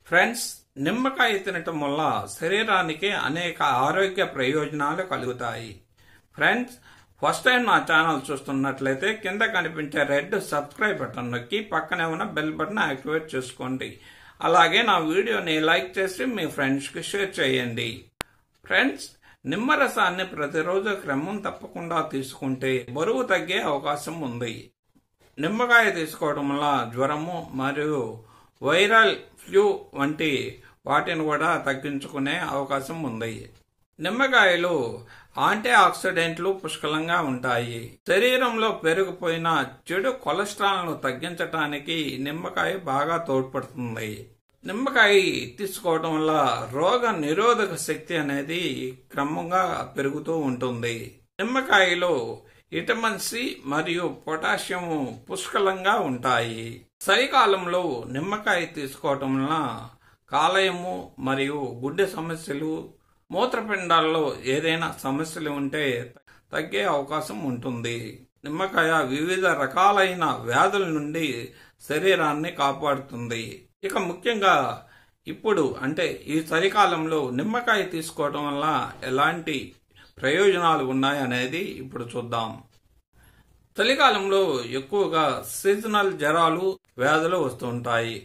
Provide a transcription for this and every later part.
friends నిమ్మకాయ తినటం వల్ల శరీరానికి అనేక ఆరోగ్య ప్రయోజనాలు కలుగుతాయి ఫ్రెండ్స్ ఫస్ట్ టైం నా ఛానల్ చూస్తున్నట్లయితే కింద కనిపించే రెడ్ సబ్స్క్రైబ్ బటన్ నొక్కి పక్కనే ఉన్న బెల్ బటన్ యాక్టివేట్ చేసుకోండి అలాగే నా వీడియోని లైక్ చేసి మీ ఫ్రెండ్స్కి షేర్ చేయండి ఫ్రెండ్స్ నిమ్మరసాన్ని ప్రతిరోజు క్రమం తప్పకుండా తీసుకుంటే బరువు తగ్గే అవకాశం ఉంది నిమ్మకాయ తీసుకోవడం వల్ల జ్వరము మరియు వైరల్ ఫ్లూ వంటి వాటిని కూడా తగ్గించుకునే అవకాశం ఉంది నిమ్మకాయలు యాంటీ ఆక్సిడెంట్లు పుష్కలంగా ఉంటాయి శరీరంలో పెరిగిపోయిన చెడు కొలెస్ట్రాల్ను తగ్గించటానికి నిమ్మకాయ బాగా తోడ్పడుతుంది నిమ్మకాయ తీసుకోవడం వల్ల రోగ నిరోధక శక్తి అనేది క్రమంగా పెరుగుతూ ఉంటుంది నిమ్మకాయలో విటమిన్ సి మరియు పొటాషియం పుష్కలంగా ఉంటాయి చలికాలంలో నిమ్మకాయ తీసుకోవటం వలన కాలేయము మరియు గుండె సమస్యలు మూత్రపిండాల్లో ఏదైనా సమస్యలు ఉంటే తగ్గే అవకాశం ఉంటుంది నిమ్మకాయ వివిధ రకాలైన వ్యాధుల నుండి శరీరాన్ని కాపాడుతుంది ఇక ముఖ్యంగా ఇప్పుడు అంటే ఈ చలికాలంలో నిమ్మకాయ తీసుకోవడం వల్ల ఎలాంటి ప్రయోజనాలు ఉన్నాయనేది ఇప్పుడు చూద్దాం చలికాలంలో ఎక్కువగా సీజనల్ జ్వరాలు వ్యాధులు వస్తుంటాయి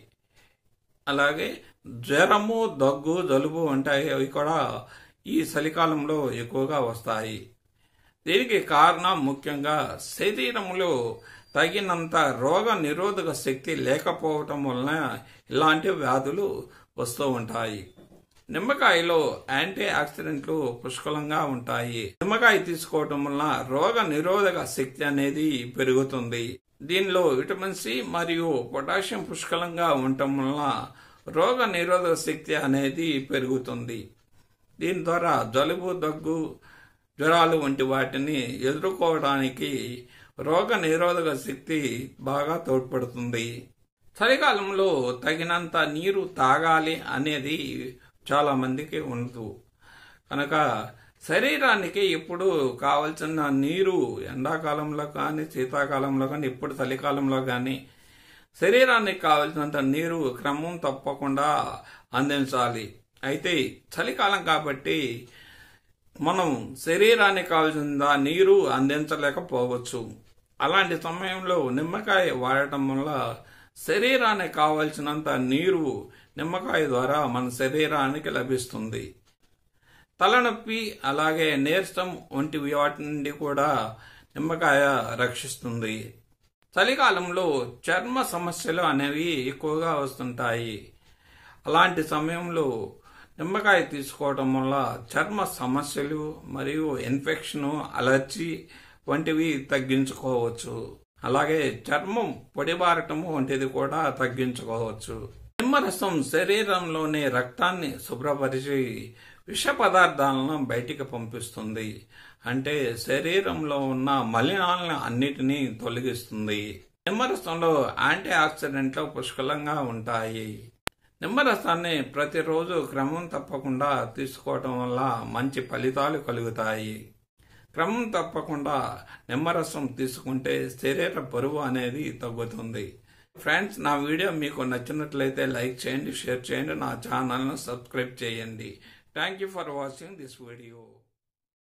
అలాగే జ్వరము దగ్గు జలుబు ఉంటాయి అవి కూడా ఈ చలికాలంలో ఎక్కువగా వస్తాయి దీనికి కారణం ముఖ్యంగా శరీరంలో తగినంత రోగ నిరోధక శక్తి లేకపోవటం వలన ఇలాంటి వ్యాధులు వస్తూ ఉంటాయి నిమ్మకాయలో యాంటీ ఆక్సిడెంట్లు పుష్కలంగా ఉంటాయి నిమ్మకాయ తీసుకోవటం వలన రోగ నిరోధక శక్తి అనేది పెరుగుతుంది దీనిలో విటమిన్ సి మరియు పొటాషియం పుష్కలంగా ఉండటం వలన రోగ నిరోధక శక్తి అనేది పెరుగుతుంది దీని ద్వారా జలుబు దగ్గు జ్వరాలు వంటి వాటిని ఎదుర్కోవడానికి రోగ నిరోధక శక్తి బాగా తోడ్పడుతుంది చలికాలంలో తగినంత నీరు తాగాలి అనేది చాలా మందికి ఉండదు కనుక శరీరానికి ఎప్పుడు కావలసిన నీరు ఎండాకాలంలో కానీ శీతాకాలంలో కానీ ఇప్పుడు చలికాలంలో కానీ శరీరానికి కావలసినంత నీరు క్రమం తప్పకుండా అందించాలి అయితే చలికాలం కాబట్టి మనం శరీరానికి కావాల్సిన నీరు అందించలేకపోవచ్చు అలాంటి సమయంలో నిమ్మకాయ వాడటం వల్ల శరీరానికి కావలసినంత నీరు నిమ్మకాయ ద్వారా మన శరీరానికి లభిస్తుంది తలనొప్పి అలాగే నీరసం వంటి వాటి నుండి కూడా నిమ్మకాయ రక్షిస్తుంది చలికాలంలో చర్మ సమస్యలు అనేవి ఎక్కువగా వస్తుంటాయి అలాంటి సమయంలో నిమ్మకాయ తీసుకోవడం వల్ల చర్మ సమస్యలు మరియు ఇన్ఫెక్షన్ అలర్జీ వంటివి తగ్గించుకోవచ్చు అలాగే చర్మం పొడిబారటము వంటిది కూడా తగ్గించుకోవచ్చు నిమ్మరసం శరీరంలోని రక్తాన్ని శుభ్రపరిచి విష పదార్థాలను బయటికి పంపిస్తుంది అంటే శరీరంలో ఉన్న మలినాలను అన్నిటినీ తొలగిస్తుంది నిమ్మరసంలో యాంటీ ఆక్సిడెంట్లు పుష్కలంగా ఉంటాయి నిమ్మరసాన్ని ప్రతిరోజు క్రమం తప్పకుండా తీసుకోవటం వల్ల మంచి ఫలితాలు కలుగుతాయి క్రమం తప్పకుండా నిమ్మరసం తీసుకుంటే శరీర బరువు అనేది తగ్గుతుంది ఫ్రెండ్స్ నా వీడియో మీకు నచ్చినట్లయితే లైక్ చేయండి షేర్ చేయండి నా ఛానల్ను సబ్స్క్రైబ్ చేయండి thank you for watching this video